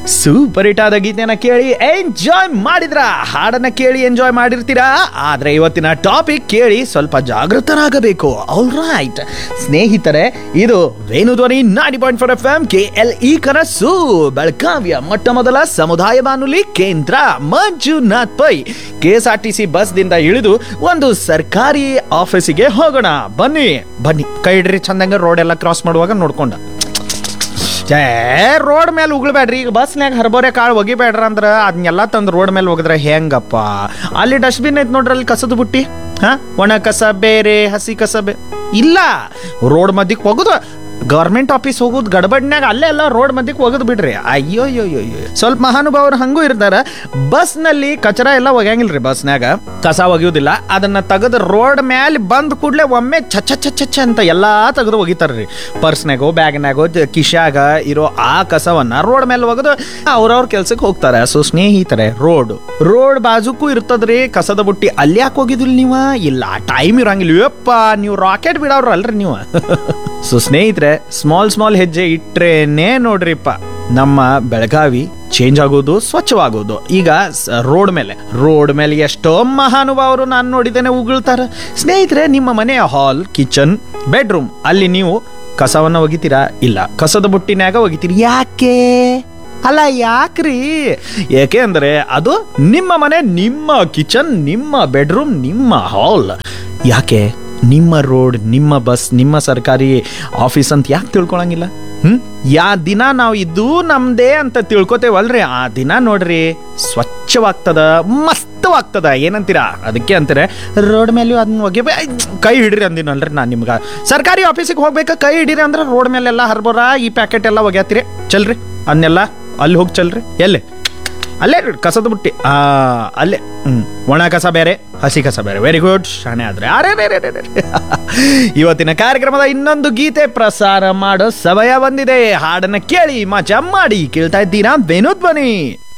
Super hit ಆದ ಗೀತೆಯನ್ನ ಕೇಳಿ ಎಂಜಾಯ್ ಮಾಡಿದ್ರ ಹಾಡನ್ನ ಕೇಳಿ ಎಂಜಾಯ್ ಮಾಡಿರ್ತೀರಾ ಆದ್ರೆ ಇವತ್ತಿನ ಟಾಪಿಕ್ ಕೇಳಿ ಸ್ವಲ್ಪ ಜಾಗೃತರಾಗಬೇಕು ಆಲ್ ರೈಟ್ ಸ್ನೇಹಿತರೆ ಇದು ವೇಣುಧ್ವನಿ ನಾಡಿ point four F M K L E ಕನಸು ಬೆಳಗಾವಿಯ ಮೊಟ್ಟ ಮೊದಲ ಸಮುದಾಯ ಬಾನುಲಿ ಕೇಂದ್ರ Manjunath Pai K S R T C bus ದಿಂದ ಇಳಿದು ಒಂದು ಸರ್ಕಾರಿ ಆಫೀಸಿಗೆ ಹೋಗೋಣ ಬನ್ನಿ ಬನ್ನಿ ಕೈ ಹಿಡ್ರಿ ಚಂದಂಗ ರೋಡ್ ಎಲ್ಲ ಕ್ರಾಸ್ ಮಾಡುವಾಗ ನೋಡ್ಕೊಂಡ ಛೇ ರೋಡ್ ಮೇಲೆ ಉಗುಳ್ಬೇಡ್ರಿ ಈಗ ಬಸ್ನ್ಯಾಗ ಹರ್ಬೋರೆ ಕಾಳು ಒಗಿಬೇಡ್ರ ಅಂದ್ರ ಅದನ್ನೆಲ್ಲ ತಂದು ರೋಡ್ ಮೇಲೆ ಒಗದ್ರೆ ಹೆಂಗಪ್ಪ ಅಲ್ಲಿ ಡಸ್ಟ್ಬಿನ್ ಐತ್ ನೋಡ್ರಿ ಅಲ್ಲಿ ಕಸದ ಬುಟ್ಟಿ ಹಾ ಒಣ ಕಸ ಬೇರೆ ಹಸಿ ಕಸ ಬೇ ಇಲ್ಲ ರೋಡ್ ಮಧ್ಯಕ್ಕೆ ಹೋಗುದು ಗೌರ್ಮೆಂಟ್ ಆಫೀಸ್ ಹೋಗೋದು ಗಡಬಡ್ನ್ಯಾಗ ಅಲ್ಲೇ ಎಲ್ಲ ರೋಡ್ ಮಧ್ಯಕ್ಕೆ ಒಗದು ಬಿಡ್ರಿ ಅಯ್ಯೋ ಅಯ್ಯೋ ಅಯ್ಯೋ ಅಯ್ಯೋ. ಸ್ವಲ್ಪ ಮಹಾನುಭಾವರು ಹಂಗೂ ಇರ್ತಾರ ಬಸ್ನಲ್ಲಿ ಕಚರ ಎಲ್ಲ ಒಗ್ಯಂಗಿಲ್ರಿ ಬಸ್ನ್ಯಾಗ ಕಸ ಒಗೆಯೋದಿಲ್ಲ ಅದನ್ನ ತೆಗೆದು ರೋಡ್ ಮೇಲೆ ಬಂದ ಕೂಡಲೇ ಒಮ್ಮೆ ಚಚ್ಚ ಚಚ್ಚ ಚಚ್ಚ ಅಂತ ಎಲ್ಲಾ ತೆಗೆದು ಒಗಿತಾರ್ರಿ ಪರ್ಸ್ನಾಗೋ ಬ್ಯಾಗ್ನಾಗೋ ಜ- ಕಿಶಾಗ ಇರೋ ಆ ಕಸವನ್ನ ರೋಡ್ ಮೇಲೆ ಒಗೆದು ಅವ್ರವ್ರ ಕೆಲ್ಸಕ್ಕೆ ಹೋಗ್ತಾರೆ ಸೊ ಸ್ನೇಹಿತರೆ ರೋಡ್ ರೋಡ್ ಬಾಜುಕು ಇರ್ತದ್ರಿ ಕಸದ ಬುಟ್ಟಿ ಅಲ್ಲಿ ಯಾಕೆ ಹೋಗಿದಿಲ್ಲ ನೀವ ಇಲ್ಲ ಟೈಮ್ ಇರಂಗಿಲ್ಲ ಯಪ್ಪ ನೀವು ರಾಕೆಟ್ ಬಿಡವ್ರ ಅಲ್ರಿ ನೀವು ಸೊ ಸ್ನೇಹಿತರೆ ಸ್ಮಾಲ್ ಸ್ಮಾಲ್ ಹೆಜ್ಜೆ ಇಟ್ರೇನೆ ನೋಡ್ರಿಪ್ಪ ನಮ್ಮ ಬೆಳಗಾವಿ ಚೇಂಜ್ ಆಗೋದು ಸ್ವಚ್ಛವಾಗೋದು ಈಗ ರೋಡ್ ಮೇಲೆ ರೋಡ್ ಮೇಲೆ ಎಷ್ಟೋ ಮಹಾನುಭಾವರು ನಾನು ನೋಡಿದ್ದೇನೆ ಉಗುಳ್ತಾರ ಸ್ನೇಹಿತರೆ ನಿಮ್ಮ ಮನೆಯ ಹಾಲ್ ಕಿಚನ್ ಬೆಡ್ರೂಮ್ ಅಲ್ಲಿ ನೀವು ಕಸವನ್ನ ಒಗಿತೀರಾ ಇಲ್ಲ ಕಸದ ಬುಟ್ಟಿನ್ಯಾಗ ಒಗಿತೀರಿ ಯಾಕೆ ಅಲ್ಲ ಯಾಕ್ರಿ ಏಕೆ ಅಂದ್ರೆ ಅದು ನಿಮ್ಮ ಮನೆ ನಿಮ್ಮ ಕಿಚನ್ ನಿಮ್ಮ ಬೆಡ್ರೂಮ್ ನಿಮ್ಮ ಹಾಲ್ ಯಾಕೆ ನಿಮ್ಮ ರೋಡ್ ನಿಮ್ಮ ಬಸ್ ನಿಮ್ಮ ಸರ್ಕಾರಿ ಆಫೀಸ್ ಅಂತ ಯಾಕೆ ತಿಳ್ಕೊಳಂಗಿಲ್ಲ ಹ್ಮ್ ಯಾ ದಿನ ನಾವು ಇದು ನಮ್ದೇ ಅಂತ ತಿಳ್ಕೊತೇವಲ್ರಿ ಆ ದಿನ ನೋಡ್ರಿ ಸ್ವಚ್ಛವಾಗ್ತದ ಮಸ್ತವಾಗ್ತದ ಏನಂತೀರಾ ಅದಕ್ಕೆ ಅಂತಾರೆ ರೋಡ್ ಮೇಲೆ ಅದನ್ನ ಒಗೆ ಕೈ ಹಿಡ್ರಿ ಅಂದಿನಲ್ರಿ ನಾನು ನಿಮ್ಗೆ ಸರ್ಕಾರಿ ಆಫೀಸಿಗೆ ಹೋಗ್ಬೇಕಾ ಕೈ ಹಿಡೀರಿ ಅಂದ್ರೆ ರೋಡ್ ಮೇಲೆಲ್ಲ ಹರ್ಬೋರ ಈ ಪ್ಯಾಕೆಟ್ ಎಲ್ಲ ಒಗ್ಯಾತಿರಿ ಚಲ್ರಿ ಅದನ್ನೆಲ್ಲ ಅಲ್ಲಿ ಹೋಗಿ ಚಲ್ರಿ ಎಲ್ಲೇ ಅಲ್ಲೇ ರೀ, ಕಸದ ಬುಟ್ಟಿ ಆ ಅಲ್ಲೇ ಹ್ಮ್ ಒಣ ಕಸ ಬೇರೆ ಹಸಿ ಕಸ ಬೇರೆ ವೆರಿ ಗುಡ್ ಶಾಣೆ ಆದ್ರೆ ಅರೆ ರೇ ರೇ ರೇ ರೇ. ಇವತ್ತಿನ ಕಾರ್ಯಕ್ರಮದ ಇನ್ನೊಂದು ಗೀತೆ ಪ್ರಸಾರ ಮಾಡೋ ಸಮಯ ಬಂದಿದೆ ಹಾಡನ್ನ ಕೇಳಿ ಮಜಾ ಮಾಡಿ ಕೇಳ್ತಾ ಇದ್ದೀರಾ ವೇಣು ಧ್ವನಿ